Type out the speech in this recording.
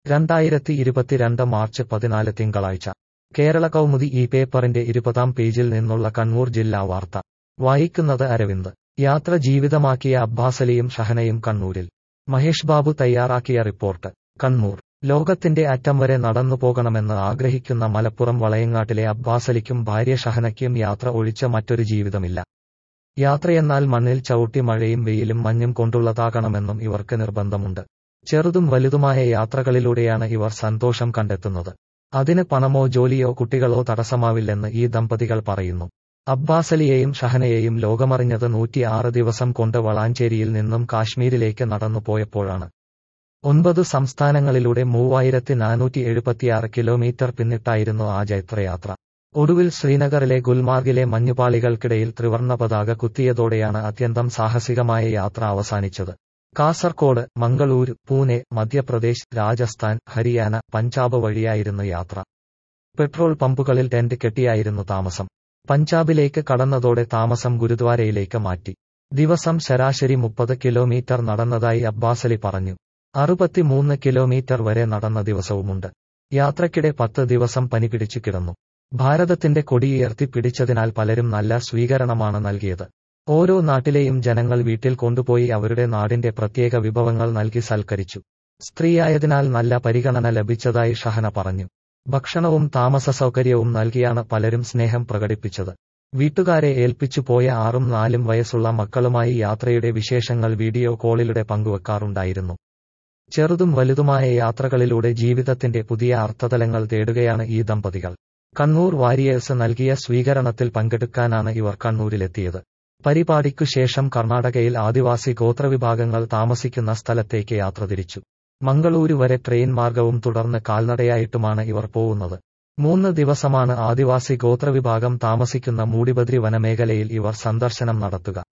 രണ്ടായിരത്തി ഇരുപത്തിരണ്ട് മാർച്ച് പതിനാല് തിങ്കളാഴ്ച കേരള കൗമുദി ഈ പേപ്പറിന്റെ ഇരുപതാം പേജിൽ നിന്നുള്ള കണ്ണൂർ ജില്ലാ വാർത്ത വായിക്കുന്നത് അരവിന്ദ് യാത്ര ജീവിതമാക്കിയ അബ്ബാസലിയും ഷഹനയും കണ്ണൂരിൽ മഹേഷ് ബാബു തയ്യാറാക്കിയ റിപ്പോർട്ട് കണ്ണൂർ ലോകത്തിന്റെ അറ്റം വരെ നടന്നു പോകണമെന്ന് ആഗ്രഹിക്കുന്ന മലപ്പുറം വളയങ്ങാട്ടിലെ അബ്ബാസലിക്കും ഭാര്യ ഷഹനയ്ക്കും യാത്ര ഒഴിച്ച മറ്റൊരു ജീവിതമില്ല യാത്രയെന്നാൽ മണ്ണിൽ ചവിട്ടി മഴയും വെയിലും മഞ്ഞും കൊണ്ടുള്ളതാകണമെന്നും ഇവർക്ക് നിർബന്ധമുണ്ട് ചെറുതും വലുതുമായ യാത്രകളിലൂടെയാണ് ഇവർ സന്തോഷം കണ്ടെത്തുന്നത് അതിന് പണമോ ജോലിയോ കുട്ടികളോ തടസ്സമാവില്ലെന്ന് ഈ ദമ്പതികൾ പറയുന്നു അബ്ബാസലിയെയും ഷഹനയെയും ലോകമറിഞ്ഞത് നൂറ്റിയാറ് ദിവസം കൊണ്ട് വളാഞ്ചേരിയിൽ നിന്നും കാശ്മീരിലേക്ക് നടന്നു പോയപ്പോഴാണ് ഒൻപത് സംസ്ഥാനങ്ങളിലൂടെ മൂവായിരത്തി നാനൂറ്റി എഴുപത്തിയാറ് കിലോമീറ്റർ പിന്നിട്ടായിരുന്നു ആ ജൈത്രയാത്ര ഒടുവിൽ ശ്രീനഗറിലെ ഗുൽമാർഗിലെ മഞ്ഞുപാളികൾക്കിടയിൽ ത്രിവർണ്ണ പതാക കുത്തിയതോടെയാണ് അത്യന്തം സാഹസികമായ യാത്ര അവസാനിച്ചത് കാസർകോട് മംഗളൂരു പൂനെ മധ്യപ്രദേശ് രാജസ്ഥാൻ ഹരിയാന പഞ്ചാബ് വഴിയായിരുന്നു യാത്ര പെട്രോൾ പമ്പുകളിൽ ടെന്റ് കെട്ടിയായിരുന്നു താമസം പഞ്ചാബിലേക്ക് കടന്നതോടെ താമസം ഗുരുദ്വാരയിലേക്ക് മാറ്റി ദിവസം ശരാശരി മുപ്പത് കിലോമീറ്റർ നടന്നതായി അബ്ബാസലി പറഞ്ഞു അറുപത്തിമൂന്ന് കിലോമീറ്റർ വരെ നടന്ന ദിവസവുമുണ്ട് യാത്രക്കിടെ പത്ത് ദിവസം പനി പിടിച്ചു കിടന്നു ഭാരതത്തിന്റെ കൊടിയുയർത്തി പിടിച്ചതിനാൽ പലരും നല്ല സ്വീകരണമാണ് നൽകിയത് ഓരോ നാട്ടിലെയും ജനങ്ങൾ വീട്ടിൽ കൊണ്ടുപോയി അവരുടെ നാടിന്റെ പ്രത്യേക വിഭവങ്ങൾ നൽകി സൽക്കരിച്ചു സ്ത്രീയായതിനാൽ നല്ല പരിഗണന ലഭിച്ചതായി ഷഹന പറഞ്ഞു ഭക്ഷണവും താമസ സൗകര്യവും നൽകിയാണ് പലരും സ്നേഹം പ്രകടിപ്പിച്ചത് വീട്ടുകാരെ ഏൽപ്പിച്ചു പോയ ആറും നാലും വയസ്സുള്ള മക്കളുമായി യാത്രയുടെ വിശേഷങ്ങൾ വീഡിയോ കോളിലൂടെ പങ്കുവെക്കാറുണ്ടായിരുന്നു ചെറുതും വലുതുമായ യാത്രകളിലൂടെ ജീവിതത്തിന്റെ പുതിയ അർത്ഥതലങ്ങൾ തേടുകയാണ് ഈ ദമ്പതികൾ കണ്ണൂർ വാരിയേഴ്സ് നൽകിയ സ്വീകരണത്തിൽ പങ്കെടുക്കാനാണ് ഇവർ കണ്ണൂരിലെത്തിയത് പരിപാടിക്കു ശേഷം കർണാടകയിൽ ആദിവാസി ഗോത്രവിഭാഗങ്ങൾ താമസിക്കുന്ന സ്ഥലത്തേക്ക് യാത്ര തിരിച്ചു മംഗളൂരു വരെ ട്രെയിൻ മാർഗവും തുടർന്ന് കാൽനടയായിട്ടുമാണ് ഇവർ പോകുന്നത് മൂന്ന് ദിവസമാണ് ആദിവാസി ഗോത്രവിഭാഗം താമസിക്കുന്ന മൂടിബദ്രി വനമേഖലയിൽ ഇവർ സന്ദർശനം നടത്തുക